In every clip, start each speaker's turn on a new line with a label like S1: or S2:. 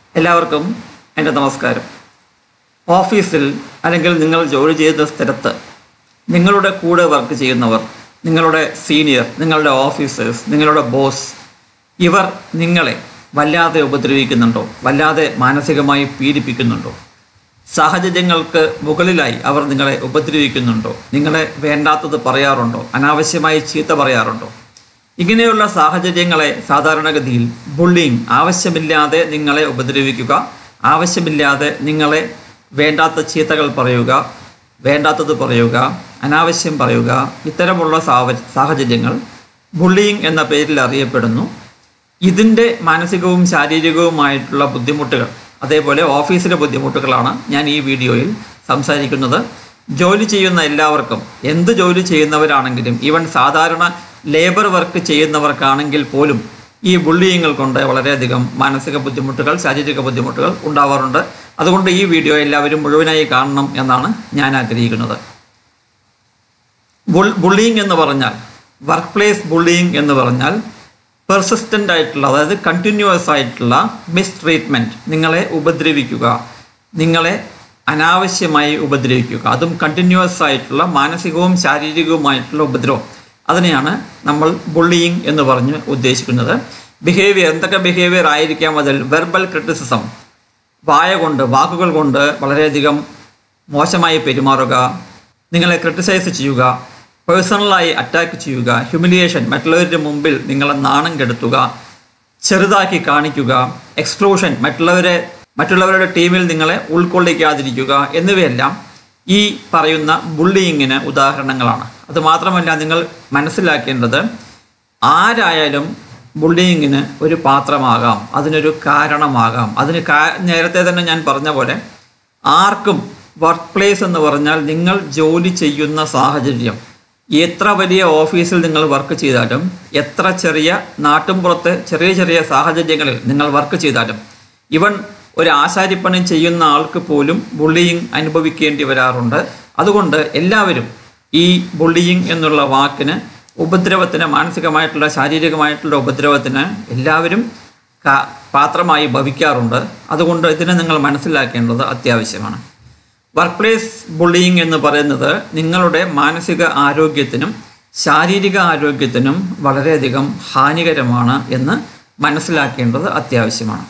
S1: എല്ലാവർക്കും എൻ്റെ നമസ്കാരം ഓഫീസിൽ അല്ലെങ്കിൽ നിങ്ങൾ ജോലി ചെയ്യുന്ന സ്ഥലത്ത് നിങ്ങളുടെ കൂടെ വർക്ക് ചെയ്യുന്നവർ നിങ്ങളുടെ സീനിയർ നിങ്ങളുടെ ഓഫീസേഴ്സ് നിങ്ങളുടെ ബോസ് ഇവർ നിങ്ങളെ വല്ലാതെ ഉപദ്രവിക്കുന്നുണ്ടോ വല്ലാതെ മാനസികമായി പീഡിപ്പിക്കുന്നുണ്ടോ സാഹചര്യങ്ങൾക്ക് മുകളിലായി അവർ നിങ്ങളെ ഉപദ്രവിക്കുന്നുണ്ടോ നിങ്ങളെ വേണ്ടാത്തത് പറയാറുണ്ടോ അനാവശ്യമായി ചീത്ത പറയാറുണ്ടോ ഇങ്ങനെയുള്ള സാഹചര്യങ്ങളെ സാധാരണഗതിയിൽ ബുള്ളിങ് ആവശ്യമില്ലാതെ നിങ്ങളെ ഉപദ്രവിക്കുക ആവശ്യമില്ലാതെ നിങ്ങളെ വേണ്ടാത്ത ചീത്തകൾ പറയുക വേണ്ടാത്തത് പറയുക അനാവശ്യം പറയുക ഇത്തരമുള്ള സാവ- സാഹചര്യങ്ങൾ ബുള്ളിയിങ് എന്ന പേരിൽ അറിയപ്പെടുന്നു ഇതിൻ്റെ മാനസികവും ശാരീരികവുമായിട്ടുള്ള ബുദ്ധിമുട്ടുകൾ അതേപോലെ ഓഫീസിലെ ബുദ്ധിമുട്ടുകളാണ് ഞാൻ ഈ വീഡിയോയിൽ സംസാരിക്കുന്നത് ജോലി ചെയ്യുന്ന എല്ലാവർക്കും എന്ത് ജോലി ചെയ്യുന്നവരാണെങ്കിലും ഈവൻ സാധാരണ ലേബർ വർക്ക് ചെയ്യുന്നവർക്കാണെങ്കിൽ പോലും ഈ ബുള്ളിയിങ്ങൾ കൊണ്ട് വളരെയധികം മാനസിക ബുദ്ധിമുട്ടുകൾ ശാരീരിക ബുദ്ധിമുട്ടുകൾ ഉണ്ടാവാറുണ്ട് അതുകൊണ്ട് ഈ വീഡിയോ എല്ലാവരും മുഴുവനായി കാണണം എന്നാണ് ഞാൻ ആഗ്രഹിക്കുന്നത് ബുൾ ബുള്ളിയിങ് എന്ന് പറഞ്ഞാൽ വർക്ക് പ്ലേസ് ബുള്ളിയിങ് എന്ന് പറഞ്ഞാൽ പെർസിസ്റ്റൻ്റ് ആയിട്ടുള്ള അതായത് കണ്ടിന്യൂസ് ആയിട്ടുള്ള മിസ് ട്രീറ്റ്മെൻറ്റ് നിങ്ങളെ ഉപദ്രവിക്കുക നിങ്ങളെ അനാവശ്യമായി ഉപദ്രവിക്കുക അതും കണ്ടിന്യൂസ് ആയിട്ടുള്ള മാനസികവും ശാരീരികവുമായിട്ടുള്ള ഉപദ്രവം അതിനെയാണ് നമ്മൾ ബുള്ളിയിങ് എന്ന് പറഞ്ഞ് ഉദ്ദേശിക്കുന്നത് ബിഹേവിയർ എന്തൊക്കെ ബിഹേവിയർ ആയിരിക്കാം അതിൽ വെർബൽ ക്രിറ്റിസിസം വായ കൊണ്ട് വാക്കുകൾ കൊണ്ട് വളരെയധികം മോശമായി പെരുമാറുക നിങ്ങളെ ക്രിട്ടിസൈസ് ചെയ്യുക പേഴ്സണലായി അറ്റാക്ക് ചെയ്യുക ഹ്യൂമിലിയേഷൻ മറ്റുള്ളവരുടെ മുമ്പിൽ നിങ്ങളെ നാണം കെടുത്തുക ചെറുതാക്കി കാണിക്കുക എക്സ്ക്ലൂഷൻ മറ്റുള്ളവരെ മറ്റുള്ളവരുടെ ടീമിൽ നിങ്ങളെ ഉൾക്കൊള്ളിക്കാതിരിക്കുക എന്നിവയെല്ലാം ഈ പറയുന്ന ബുള്ളിയിങ്ങിന് ഉദാഹരണങ്ങളാണ് അത് മാത്രമല്ല നിങ്ങൾ മനസ്സിലാക്കേണ്ടത് ആരായാലും ബുള്ളിയിങ്ങിന് ഒരു പാത്രമാകാം അതിനൊരു കാരണമാകാം അതിന് കാ നേരത്തെ തന്നെ ഞാൻ പറഞ്ഞ പോലെ ആർക്കും വർക്ക് പ്ലേസ് എന്ന് പറഞ്ഞാൽ നിങ്ങൾ ജോലി ചെയ്യുന്ന സാഹചര്യം എത്ര വലിയ ഓഫീസിൽ നിങ്ങൾ വർക്ക് ചെയ്താലും എത്ര ചെറിയ നാട്ടുംപുറത്ത് ചെറിയ ചെറിയ സാഹചര്യങ്ങളിൽ നിങ്ങൾ വർക്ക് ചെയ്താലും ഇവൻ ഒരു ആശാരിപ്പണി ചെയ്യുന്ന ആൾക്ക് പോലും ബുള്ളിയിങ് അനുഭവിക്കേണ്ടി വരാറുണ്ട് അതുകൊണ്ട് എല്ലാവരും ഈ ബുള്ളിയിങ് എന്നുള്ള വാക്കിന് ഉപദ്രവത്തിന് മാനസികമായിട്ടുള്ള ശാരീരികമായിട്ടുള്ള ഉപദ്രവത്തിന് എല്ലാവരും കാ- പാത്രമായി ഭവിക്കാറുണ്ട് അതുകൊണ്ട് ഇതിനെ നിങ്ങൾ മനസ്സിലാക്കേണ്ടത് അത്യാവശ്യമാണ് വർക്ക് പ്ലേസ് ബുള്ളിയിങ് എന്ന് പറയുന്നത് നിങ്ങളുടെ മാനസിക ആരോഗ്യത്തിനും ശാരീരിക ആരോഗ്യത്തിനും വളരെയധികം ഹാനികരമാണ് എന്ന് മനസ്സിലാക്കേണ്ടത് അത്യാവശ്യമാണ്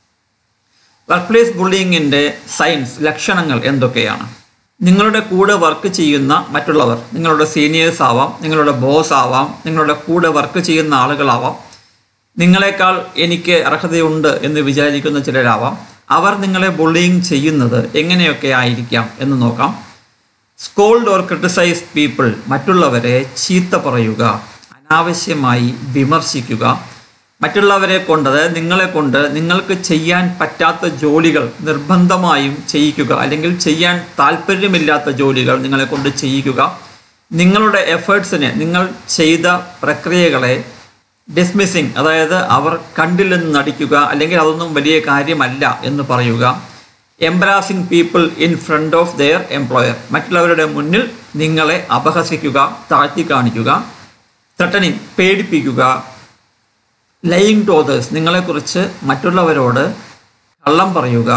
S1: വർക്ക് പ്ലേസ് ബുള്ളിയിങ്ങിൻ്റെ സയൻസ് ലക്ഷണങ്ങൾ എന്തൊക്കെയാണ് നിങ്ങളുടെ കൂടെ വർക്ക് ചെയ്യുന്ന മറ്റുള്ളവർ നിങ്ങളുടെ സീനിയേഴ്സ് ആവാം നിങ്ങളുടെ ബോസ് ആവാം നിങ്ങളുടെ കൂടെ വർക്ക് ചെയ്യുന്ന ആളുകളാവാം നിങ്ങളെക്കാൾ എനിക്ക് അർഹതയുണ്ട് എന്ന് വിചാരിക്കുന്ന ചിലരാവാം അവർ നിങ്ങളെ ബുള്ളിയിങ് ചെയ്യുന്നത് എങ്ങനെയൊക്കെ ആയിരിക്കാം എന്ന് നോക്കാം സ്കോൾഡ് ഓർ ക്രിട്ടിസൈസ് പീപ്പിൾ മറ്റുള്ളവരെ ചീത്ത പറയുക അനാവശ്യമായി വിമർശിക്കുക മറ്റുള്ളവരെ കൊണ്ട് അതായത് നിങ്ങളെ കൊണ്ട് നിങ്ങൾക്ക് ചെയ്യാൻ പറ്റാത്ത ജോലികൾ നിർബന്ധമായും ചെയ്യിക്കുക അല്ലെങ്കിൽ ചെയ്യാൻ താല്പര്യമില്ലാത്ത ജോലികൾ നിങ്ങളെ കൊണ്ട് ചെയ്യിക്കുക നിങ്ങളുടെ എഫേർട്സിനെ നിങ്ങൾ ചെയ്ത പ്രക്രിയകളെ ഡിസ്മിസിങ് അതായത് അവർ കണ്ടില്ലെന്ന് നടിക്കുക അല്ലെങ്കിൽ അതൊന്നും വലിയ കാര്യമല്ല എന്ന് പറയുക embarrassing people in front of their employer മറ്റുള്ളവരുടെ മുന്നിൽ നിങ്ങളെ അപഹസിക്കുക താഴ്ത്തി കാണിക്കുക ത്രട്ടനിങ് പേടിപ്പിക്കുക ലയിങ് ടു ഓതേഴ്സ് നിങ്ങളെക്കുറിച്ച് മറ്റുള്ളവരോട് കള്ളം പറയുക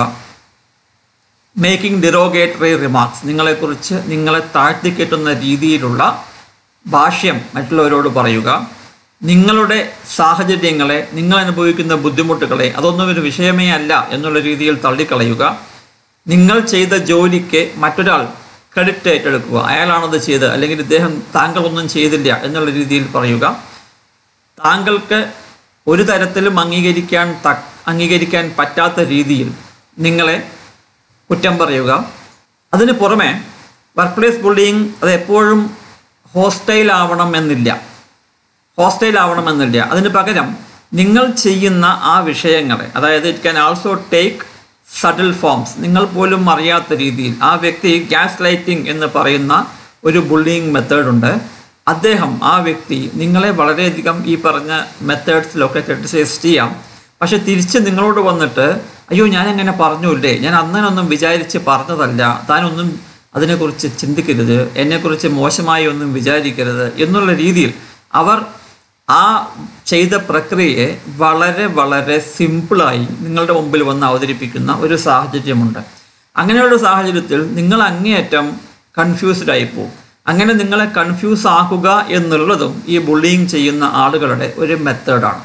S1: മേക്കിംഗ് ഡിറോഗേറ്ററി റിമാർക്സ് നിങ്ങളെക്കുറിച്ച് നിങ്ങളെ താഴ്ത്തിക്കെട്ടുന്ന രീതിയിലുള്ള ഭാഷ്യം മറ്റുള്ളവരോട് പറയുക നിങ്ങളുടെ സാഹചര്യങ്ങളെ നിങ്ങൾ അനുഭവിക്കുന്ന ബുദ്ധിമുട്ടുകളെ അതൊന്നും ഒരു വിഷയമേ അല്ല എന്നുള്ള രീതിയിൽ തള്ളിക്കളയുക നിങ്ങൾ ചെയ്ത ജോലിക്ക് മറ്റൊരാൾ ക്രെഡിറ്റ് ഏറ്റെടുക്കുക അയാളാണത് ചെയ്തത് അല്ലെങ്കിൽ ഇദ്ദേഹം താങ്കളൊന്നും ചെയ്തില്ല എന്നുള്ള രീതിയിൽ പറയുക താങ്കൾക്ക് ഒരു തരത്തിലും അംഗീകരിക്കാൻ ത അംഗീകരിക്കാൻ പറ്റാത്ത രീതിയിൽ നിങ്ങളെ കുറ്റം പറയുക അതിന് പുറമെ വർക്ക് പ്ലേസ് ബുള്ളിയിങ് അത് എപ്പോഴും ഹോസ്റ്റൈൽ ആവണം എന്നില്ല ഹോസ്റ്റൈൽ ആവണമെന്നില്ല അതിന് പകരം നിങ്ങൾ ചെയ്യുന്ന ആ വിഷയങ്ങളെ അതായത് it can also take subtle forms നിങ്ങൾ പോലും അറിയാത്ത രീതിയിൽ ആ വ്യക്തി ഗ്യാസ് ലൈറ്റിംഗ് എന്ന് പറയുന്ന ഒരു ബുള്ളിയിങ് മെത്തേഡ് ഉണ്ട് അദ്ദേഹം ആ വ്യക്തി നിങ്ങളെ വളരെയധികം ഈ പറഞ്ഞ മെത്തേഡ്സിലൊക്കെ ക്രിട്ടിസൈസ് ചെയ്യാം പക്ഷെ തിരിച്ച് നിങ്ങളോട് വന്നിട്ട് അയ്യോ ഞാൻ എങ്ങനെ പറഞ്ഞൂല്ലേ ഞാൻ അന്നനൊന്നും വിചാരിച്ച് പറഞ്ഞതല്ല താനൊന്നും അതിനെക്കുറിച്ച് ചിന്തിക്കരുത് എന്നെക്കുറിച്ച് മോശമായി ഒന്നും വിചാരിക്കരുത് എന്നുള്ള രീതിയിൽ അവർ ആ ചെയ്ത പ്രക്രിയയെ വളരെ വളരെ സിമ്പിളായി നിങ്ങളുടെ മുമ്പിൽ വന്ന് അവതരിപ്പിക്കുന്ന ഒരു സാഹചര്യമുണ്ട് അങ്ങനെയുള്ള സാഹചര്യത്തിൽ നിങ്ങൾ അങ്ങേയറ്റം കൺഫ്യൂസ്ഡ് ആയി പോകും അങ്ങനെ നിങ്ങളെ കൺഫ്യൂസ് ആക്കുക എന്നുള്ളതും ഈ ബുള്ളിങ് ചെയ്യുന്ന ആളുകളുടെ ഒരു മെത്തേഡാണ്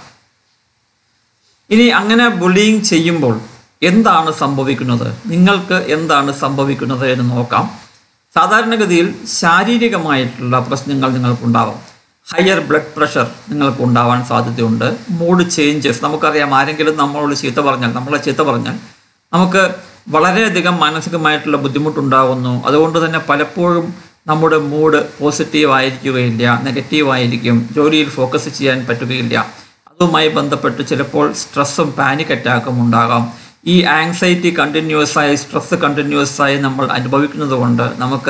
S1: ഇനി അങ്ങനെ ബുള്ളിങ് ചെയ്യുമ്പോൾ എന്താണ് സംഭവിക്കുന്നത് നിങ്ങൾക്ക് എന്താണ് സംഭവിക്കുന്നത് എന്ന് നോക്കാം സാധാരണഗതിയിൽ ശാരീരികമായിട്ടുള്ള പ്രശ്നങ്ങൾ നിങ്ങൾക്കുണ്ടാവാം ഹയർ ബ്ലഡ് പ്രഷർ നിങ്ങൾക്ക് ഉണ്ടാവാൻ സാധ്യതയുണ്ട് മൂഡ് ചേഞ്ചസ് നമുക്കറിയാം ആരെങ്കിലും നമ്മളോട് ചീത്ത പറഞ്ഞാൽ നമ്മളെ ചീത്ത പറഞ്ഞാൽ നമുക്ക് വളരെയധികം മാനസികമായിട്ടുള്ള ബുദ്ധിമുട്ടുണ്ടാകുന്നു അതുകൊണ്ട് തന്നെ പലപ്പോഴും നമ്മുടെ മൂഡ് പോസിറ്റീവ് ആയിരിക്കുകയില്ല നെഗറ്റീവ് ആയിരിക്കും ജോലിയിൽ ഫോക്കസ് ചെയ്യാൻ പറ്റുകയില്ല അതുമായി ബന്ധപ്പെട്ട് ചിലപ്പോൾ സ്ട്രെസ്സും പാനിക് അറ്റാക്കും ഉണ്ടാകാം ഈ ആങ്സൈറ്റി കണ്ടിന്യൂസ് ആയി സ്ട്രെസ് കണ്ടിന്യൂസ് ആയി നമ്മൾ അനുഭവിക്കുന്നത് കൊണ്ട് നമുക്ക്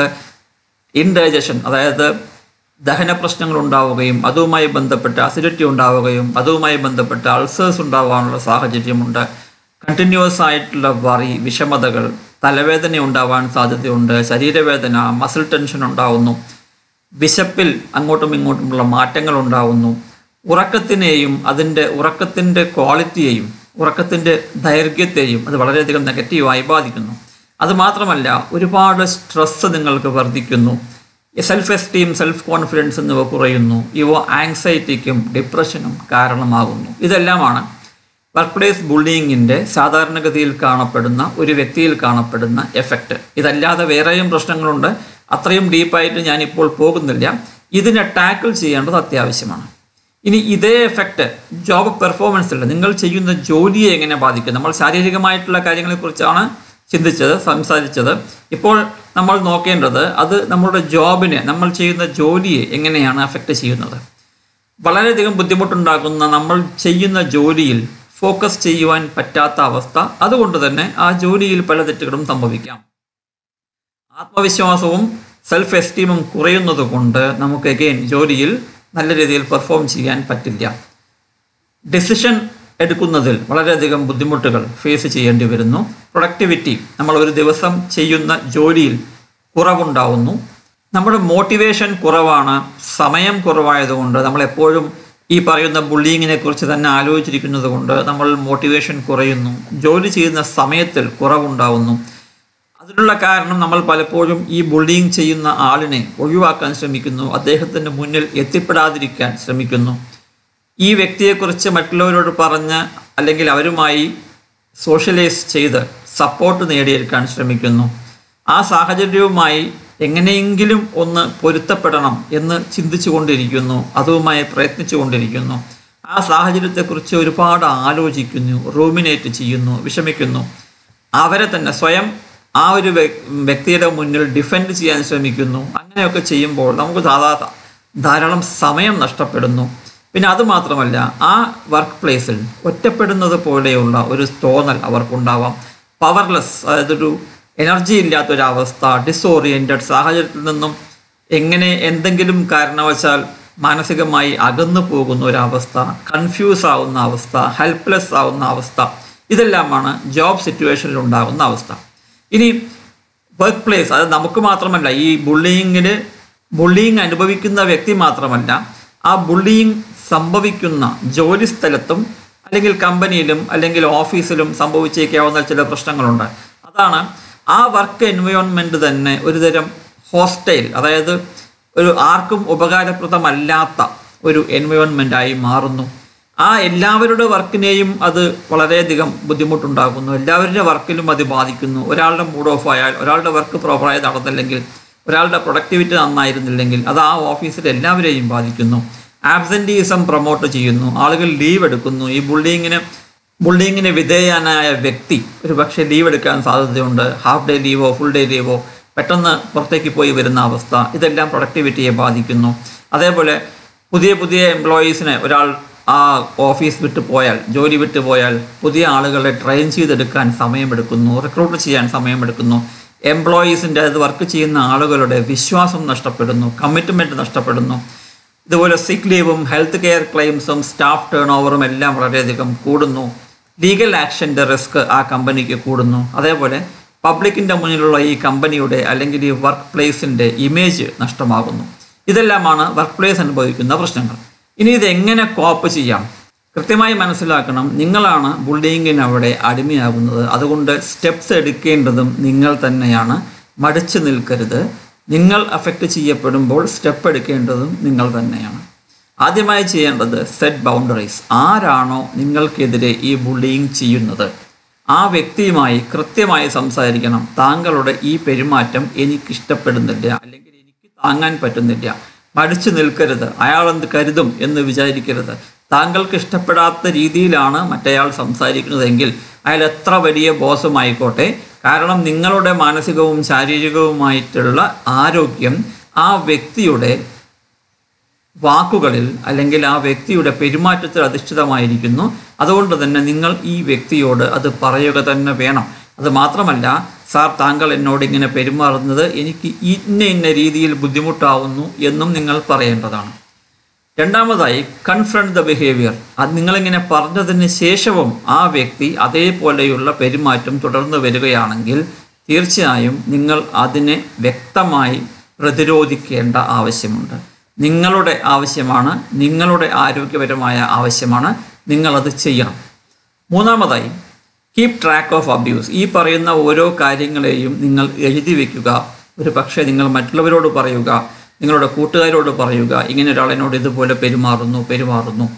S1: ഇൻഡൈജഷൻ അതായത് ദഹന പ്രശ്നങ്ങൾ ഉണ്ടാവുകയും അതുമായി ബന്ധപ്പെട്ട് അസിഡിറ്റി ഉണ്ടാവുകയും അതുമായി ബന്ധപ്പെട്ട് അൾസേഴ്സ് ഉണ്ടാവാനുള്ള സാഹചര്യമുണ്ട് കണ്ടിന്യൂസ് ആയിട്ടുള്ള വറി വിഷമതകൾ തലവേദന ഉണ്ടാവാൻ സാധ്യതയുണ്ട് ശരീരവേദന മസിൽ ടെൻഷൻ ഉണ്ടാവുന്നു വിശപ്പിൽ അങ്ങോട്ടും ഇങ്ങോട്ടുമുള്ള മാറ്റങ്ങൾ ഉണ്ടാവുന്നു ഉറക്കത്തിനെയും അതിൻ്റെ ഉറക്കത്തിൻ്റെ ക്വാളിറ്റിയെയും ഉറക്കത്തിൻ്റെ ദൈർഘ്യത്തെയും അത് വളരെയധികം നെഗറ്റീവായി ബാധിക്കുന്നു അതുമാത്രമല്ല ഒരുപാട് സ്ട്രെസ്സ് നിങ്ങൾക്ക് വർദ്ധിക്കുന്നു സെൽഫ് എസ്റ്റീം സെൽഫ് കോൺഫിഡൻസ് എന്നിവ കുറയുന്നു ഇവ ആങ്സൈറ്റിക്കും ഡിപ്രഷനും കാരണമാകുന്നു ഇതെല്ലാമാണ് വർക്ക് പ്ലേസ് ബുള്ളിങ്ങിൻ്റെ സാധാരണഗതിയിൽ കാണപ്പെടുന്ന ഒരു വ്യക്തിയിൽ കാണപ്പെടുന്ന എഫക്റ്റ് ഇതല്ലാതെ വേറെയും പ്രശ്നങ്ങളുണ്ട് അത്രയും ഡീപ്പായിട്ട് ഞാനിപ്പോൾ പോകുന്നില്ല ഇതിനെ ടാക്കിൾ ചെയ്യേണ്ടത് അത്യാവശ്യമാണ് ഇനി ഇതേ എഫക്റ്റ് ജോബ് പെർഫോമൻസിൽ നിങ്ങൾ ചെയ്യുന്ന ജോലിയെ എങ്ങനെ ബാധിക്കും നമ്മൾ ശാരീരികമായിട്ടുള്ള കാര്യങ്ങളെക്കുറിച്ചാണ് ചിന്തിച്ചത് സംസാരിച്ചത് ഇപ്പോൾ നമ്മൾ നോക്കേണ്ടത് അത് നമ്മളുടെ ജോബിനെ നമ്മൾ ചെയ്യുന്ന ജോലിയെ എങ്ങനെയാണ് അഫക്റ്റ് ചെയ്യുന്നത് വളരെയധികം ബുദ്ധിമുട്ടുണ്ടാക്കുന്ന നമ്മൾ ചെയ്യുന്ന ജോലിയിൽ ഫോക്കസ് ചെയ്യുവാൻ പറ്റാത്ത അവസ്ഥ അതുകൊണ്ട് തന്നെ ആ ജോലിയിൽ പല തെറ്റുകളും സംഭവിക്കാം ആത്മവിശ്വാസവും സെൽഫ് എസ്റ്റീമും കുറയുന്നത് കൊണ്ട് നമുക്ക് എഗെയിൻ ജോലിയിൽ നല്ല രീതിയിൽ പെർഫോം ചെയ്യാൻ പറ്റില്ല ഡിസിഷൻ എടുക്കുന്നതിൽ വളരെയധികം ബുദ്ധിമുട്ടുകൾ ഫേസ് ചെയ്യേണ്ടി വരുന്നു പ്രൊഡക്ടിവിറ്റി നമ്മൾ ഒരു ദിവസം ചെയ്യുന്ന ജോലിയിൽ കുറവുണ്ടാവുന്നു നമ്മുടെ മോട്ടിവേഷൻ കുറവാണ് സമയം കുറവായതുകൊണ്ട് നമ്മൾ എപ്പോഴും ഈ പറയുന്ന ബുള്ളിങ്ങിനെ കുറിച്ച് തന്നെ ആലോചിച്ചിരിക്കുന്നത് കൊണ്ട് നമ്മൾ മോട്ടിവേഷൻ കുറയുന്നു ജോലി ചെയ്യുന്ന സമയത്തിൽ കുറവുണ്ടാവുന്നു അതിനുള്ള കാരണം നമ്മൾ പലപ്പോഴും ഈ ബുള്ളിങ് ചെയ്യുന്ന ആളിനെ ഒഴിവാക്കാൻ ശ്രമിക്കുന്നു അദ്ദേഹത്തിൻ്റെ മുന്നിൽ എത്തിപ്പെടാതിരിക്കാൻ ശ്രമിക്കുന്നു ഈ വ്യക്തിയെക്കുറിച്ച് മറ്റുള്ളവരോട് പറഞ്ഞ് അല്ലെങ്കിൽ അവരുമായി സോഷ്യലൈസ് ചെയ്ത് സപ്പോർട്ട് നേടിയെടുക്കാൻ ശ്രമിക്കുന്നു ആ സാഹചര്യവുമായി എങ്ങനെയെങ്കിലും ഒന്ന് പൊരുത്തപ്പെടണം എന്ന് ചിന്തിച്ചു കൊണ്ടിരിക്കുന്നു അതുമായി പ്രയത്നിച്ചു കൊണ്ടിരിക്കുന്നു ആ സാഹചര്യത്തെക്കുറിച്ച് ഒരുപാട് ആലോചിക്കുന്നു റൂമിനേറ്റ് ചെയ്യുന്നു വിഷമിക്കുന്നു അവരെ തന്നെ സ്വയം ആ ഒരു വ്യക്തിയുടെ മുന്നിൽ ഡിഫെൻഡ് ചെയ്യാൻ ശ്രമിക്കുന്നു അങ്ങനെയൊക്കെ ചെയ്യുമ്പോൾ നമുക്ക് സാധാരണ ധാരാളം സമയം നഷ്ടപ്പെടുന്നു പിന്നെ അതുമാത്രമല്ല ആ വർക്ക് പ്ലേസിൽ ഒറ്റപ്പെടുന്നത് പോലെയുള്ള ഒരു തോന്നൽ അവർക്കുണ്ടാവാം പവർലെസ് അതായത് ഒരു എനർജി ഇല്ലാത്തൊരവസ്ഥ ഡിസോറിയൻറ്റഡ് സാഹചര്യത്തിൽ നിന്നും എങ്ങനെ എന്തെങ്കിലും കാരണവശാൽ മാനസികമായി അകന്നു പോകുന്ന ഒരവസ്ഥ കൺഫ്യൂസ് ആവുന്ന അവസ്ഥ ഹെൽപ്ലെസ് ആവുന്ന അവസ്ഥ ഇതെല്ലാമാണ് ജോബ് സിറ്റുവേഷനിൽ ഉണ്ടാകുന്ന അവസ്ഥ ഇനി വർക്ക് പ്ലേസ് അത് നമുക്ക് മാത്രമല്ല ഈ ബുള്ളിങ്ങിന് ബുള്ളിങ് അനുഭവിക്കുന്ന വ്യക്തി മാത്രമല്ല ആ ബുള്ളിങ് സംഭവിക്കുന്ന ജോലി സ്ഥലത്തും അല്ലെങ്കിൽ കമ്പനിയിലും അല്ലെങ്കിൽ ഓഫീസിലും സംഭവിച്ചേക്കാവുന്ന ചില പ്രശ്നങ്ങളുണ്ട് അതാണ് ആ വർക്ക് എൻവയോൺമെൻറ്റ് തന്നെ ഒരുതരം ഹോസ്റ്റൈൽ അതായത് ഒരു ആർക്കും ഉപകാരപ്രദമല്ലാത്ത ഒരു എൻവയോൺമെൻ്റായി മാറുന്നു ആ എല്ലാവരുടെ വർക്കിനെയും അത് വളരെയധികം ബുദ്ധിമുട്ടുണ്ടാക്കുന്നു എല്ലാവരുടെ വർക്കിലും അത് ബാധിക്കുന്നു ഒരാളുടെ മൂഡ് ഓഫ് ആയാൽ ഒരാളുടെ വർക്ക് പ്രോപ്പറായി നടന്നില്ലെങ്കിൽ ഒരാളുടെ പ്രൊഡക്ടിവിറ്റി നന്നായിരുന്നില്ലെങ്കിൽ അത് ആ ഓഫീസിൽ എല്ലാവരെയും ബാധിക്കുന്നു ആബ്സെൻറ്റീസം പ്രൊമോട്ട് ചെയ്യുന്നു ആളുകൾ ലീവ് എടുക്കുന്നു ഈ ബുള്ളിങ്ങിന് ബുള്ളിങ്ങിന് വിധേയനായ വ്യക്തി ഒരു പക്ഷേ ലീവ് എടുക്കാൻ സാധ്യതയുണ്ട് ഹാഫ് ഡേ ലീവോ ഫുൾ ഡേ ലീവോ പെട്ടെന്ന് പുറത്തേക്ക് പോയി വരുന്ന അവസ്ഥ ഇതെല്ലാം പ്രൊഡക്ടിവിറ്റിയെ ബാധിക്കുന്നു അതേപോലെ പുതിയ പുതിയ എംപ്ലോയീസിനെ ഒരാൾ ആ ഓഫീസ് വിട്ടു പോയാൽ ജോലി വിട്ടു പോയാൽ പുതിയ ആളുകളെ ട്രെയിൻ ചെയ്തെടുക്കാൻ സമയമെടുക്കുന്നു റിക്രൂട്ട് ചെയ്യാൻ സമയമെടുക്കുന്നു എംപ്ലോയീസിൻ്റെ അത് വർക്ക് ചെയ്യുന്ന ആളുകളുടെ വിശ്വാസം നഷ്ടപ്പെടുന്നു കമ്മിറ്റ്മെൻറ്റ് നഷ്ടപ്പെടുന്നു ഇതുപോലെ സിക്ക് ലീവും ഹെൽത്ത് കെയർ ക്ലെയിംസും സ്റ്റാഫ് ടേൺ ഓവറും എല്ലാം വളരെയധികം കൂടുന്നു ലീഗൽ ആക്ഷൻ്റെ റിസ്ക് ആ കമ്പനിക്ക് കൂടുന്നു അതേപോലെ പബ്ലിക്കിൻ്റെ മുന്നിലുള്ള ഈ കമ്പനിയുടെ അല്ലെങ്കിൽ ഈ വർക്ക് പ്ലേസിൻ്റെ ഇമേജ് നഷ്ടമാകുന്നു ഇതെല്ലാമാണ് വർക്ക് പ്ലേസ് അനുഭവിക്കുന്ന പ്രശ്നങ്ങൾ ഇനി ഇത് എങ്ങനെ കോപ്പ് ചെയ്യാം കൃത്യമായി മനസ്സിലാക്കണം നിങ്ങളാണ് ബുള്ളിങ്ങിന് അവിടെ അടിമയാകുന്നത് അതുകൊണ്ട് സ്റ്റെപ്സ് എടുക്കേണ്ടതും നിങ്ങൾ തന്നെയാണ് മടിച്ചു നിൽക്കരുത് നിങ്ങൾ അഫക്റ്റ് ചെയ്യപ്പെടുമ്പോൾ സ്റ്റെപ്പ് എടുക്കേണ്ടതും നിങ്ങൾ തന്നെയാണ് ആദ്യമായി ചെയ്യേണ്ടത് സെറ്റ് ബൗണ്ടറീസ് ആരാണോ നിങ്ങൾക്കെതിരെ ഈ ബുള്ളിങ് ചെയ്യുന്നത് ആ വ്യക്തിയുമായി കൃത്യമായി സംസാരിക്കണം താങ്കളുടെ ഈ പെരുമാറ്റം എനിക്ക് ഇഷ്ടപ്പെടുന്നില്ല അല്ലെങ്കിൽ എനിക്ക് താങ്ങാൻ പറ്റുന്നില്ല മടിച്ചു നിൽക്കരുത് അയാൾ എന്ത് കരുതും എന്ന് വിചാരിക്കരുത് താങ്കൾക്ക് ഇഷ്ടപ്പെടാത്ത രീതിയിലാണ് മറ്റേയാൾ സംസാരിക്കുന്നതെങ്കിൽ അയാൾ എത്ര വലിയ ബോസുമായിക്കോട്ടെ കാരണം നിങ്ങളുടെ മാനസികവും ശാരീരികവുമായിട്ടുള്ള ആരോഗ്യം ആ വ്യക്തിയുടെ വാക്കുകളിൽ അല്ലെങ്കിൽ ആ വ്യക്തിയുടെ പെരുമാറ്റത്തിൽ അധിഷ്ഠിതമായിരിക്കുന്നു അതുകൊണ്ട് തന്നെ നിങ്ങൾ ഈ വ്യക്തിയോട് അത് പറയുക തന്നെ വേണം അത് മാത്രമല്ല സാർ താങ്കൾ എന്നോട് ഇങ്ങനെ പെരുമാറുന്നത് എനിക്ക് ഇന്ന ഇന്ന രീതിയിൽ ബുദ്ധിമുട്ടാവുന്നു എന്നും നിങ്ങൾ പറയേണ്ടതാണ് രണ്ടാമതായി കൺഫ്രണ്ട് ദ ബിഹേവിയർ അത് നിങ്ങളിങ്ങനെ പറഞ്ഞതിന് ശേഷവും ആ വ്യക്തി അതേപോലെയുള്ള പെരുമാറ്റം തുടർന്ന് വരികയാണെങ്കിൽ തീർച്ചയായും നിങ്ങൾ അതിനെ വ്യക്തമായി പ്രതിരോധിക്കേണ്ട ആവശ്യമുണ്ട് നിങ്ങളുടെ ആവശ്യമാണ് നിങ്ങളുടെ ആരോഗ്യപരമായ ആവശ്യമാണ് നിങ്ങളത് ചെയ്യണം മൂന്നാമതായി കീപ് ട്രാക്ക് ഓഫ് അബ്യൂസ് ഈ പറയുന്ന ഓരോ കാര്യങ്ങളെയും നിങ്ങൾ എഴുതി വെക്കുക ഒരു പക്ഷേ നിങ്ങൾ മറ്റുള്ളവരോട് പറയുക നിങ്ങളുടെ കൂട്ടുകാരോട് പറയുക ഇങ്ങനെ ഒരാളിനോട് ഇതുപോലെ പെരുമാറുന്നു പെരുമാറുന്നു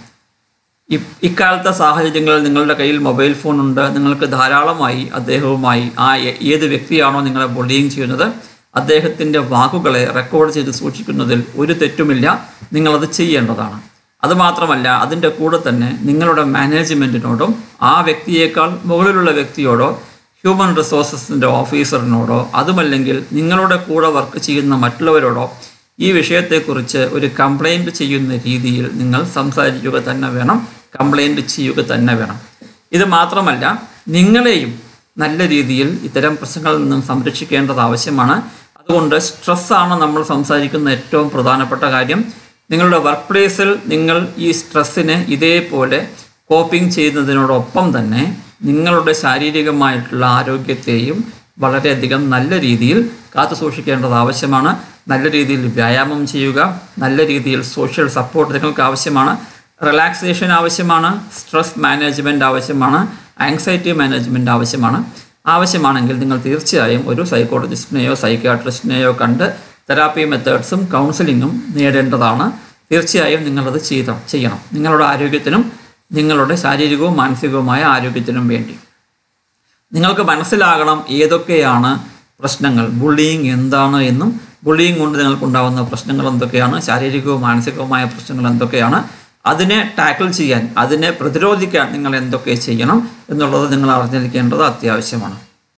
S1: ഇ- ഇക്കാലത്തെ സാഹചര്യങ്ങളിൽ നിങ്ങളുടെ കയ്യിൽ മൊബൈൽ ഫോൺ ഉണ്ട് നിങ്ങൾക്ക് ധാരാളമായി അദ്ദേഹവുമായി ആ എ- ഏത് വ്യക്തിയാണോ നിങ്ങളെ ബുള്ളിങ് ചെയ്യുന്നത് അദ്ദേഹത്തിൻ്റെ വാക്കുകളെ റെക്കോർഡ് ചെയ്ത് സൂക്ഷിക്കുന്നതിൽ ഒരു തെറ്റുമില്ല നിങ്ങളത് ചെയ്യേണ്ടതാണ് അതുമാത്രമല്ല അതിൻ്റെ കൂടെ തന്നെ നിങ്ങളുടെ മാനേജ്മെൻറ്റിനോടും ആ വ്യക്തിയേക്കാൾ മുകളിലുള്ള വ്യക്തിയോടോ ഹ്യൂമൻ റിസോഴ്സസിൻ്റെ ഓഫീസറിനോടോ അതുമല്ലെങ്കിൽ നിങ്ങളുടെ കൂടെ വർക്ക് ചെയ്യുന്ന മറ്റുള്ളവരോടോ ഈ വിഷയത്തെക്കുറിച്ച് ഒരു കംപ്ലൈൻറ്റ് ചെയ്യുന്ന രീതിയിൽ നിങ്ങൾ സംസാരിക്കുക തന്നെ വേണം കംപ്ലൈൻറ്റ് ചെയ്യുക തന്നെ വേണം ഇത് മാത്രമല്ല നിങ്ങളെയും നല്ല രീതിയിൽ ഇത്തരം പ്രശ്നങ്ങളിൽ നിന്നും സംരക്ഷിക്കേണ്ടത് ആവശ്യമാണ് അതുകൊണ്ട് സ്ട്രെസ്സാണ് നമ്മൾ സംസാരിക്കുന്ന ഏറ്റവും പ്രധാനപ്പെട്ട കാര്യം നിങ്ങളുടെ വർക്ക് പ്ലേസിൽ നിങ്ങൾ ഈ സ്ട്രെസ്സിനെ ഇതേപോലെ കോപ്പിംഗ് ചെയ്യുന്നതിനോടൊപ്പം തന്നെ നിങ്ങളുടെ ശാരീരികമായിട്ടുള്ള ആരോഗ്യത്തെയും വളരെയധികം നല്ല രീതിയിൽ കാത്തു സൂക്ഷിക്കേണ്ടത് ആവശ്യമാണ് നല്ല രീതിയിൽ വ്യായാമം ചെയ്യുക നല്ല രീതിയിൽ സോഷ്യൽ സപ്പോർട്ട് നിങ്ങൾക്ക് ആവശ്യമാണ് റിലാക്സേഷൻ ആവശ്യമാണ് സ്ട്രെസ് മാനേജ്മെൻറ്റ് ആവശ്യമാണ് ആങ്സൈറ്റി മാനേജ്മെൻറ്റ് ആവശ്യമാണ് ആവശ്യമാണെങ്കിൽ നിങ്ങൾ തീർച്ചയായും ഒരു സൈക്കോളജിസ്റ്റിനെയോ സൈക്യാട്രിസ്റ്റിനെയോ കണ്ട് തെറാപ്പി മെത്തേഡ്സും കൗൺസിലിങ്ങും നേടേണ്ടതാണ് തീർച്ചയായും നിങ്ങളത് ചെയ്ത ചെയ്യണം നിങ്ങളുടെ ആരോഗ്യത്തിനും നിങ്ങളുടെ ശാരീരികവും മാനസികവുമായ ആരോഗ്യത്തിനും വേണ്ടി നിങ്ങൾക്ക് മനസ്സിലാകണം ഏതൊക്കെയാണ് പ്രശ്നങ്ങൾ ബുള്ളിയിങ് എന്താണ് എന്നും ബുള്ളിയിങ് കൊണ്ട് നിങ്ങൾക്കുണ്ടാകുന്ന പ്രശ്നങ്ങൾ എന്തൊക്കെയാണ് ശാരീരികവും മാനസികവുമായ പ്രശ്നങ്ങൾ എന്തൊക്കെയാണ് അതിനെ ടാക്കിൾ ചെയ്യാൻ അതിനെ പ്രതിരോധിക്കാൻ നിങ്ങൾ എന്തൊക്കെ ചെയ്യണം എന്നുള്ളത് നിങ്ങൾ അറിഞ്ഞിരിക്കേണ്ടത് അത്യാവശ്യമാണ്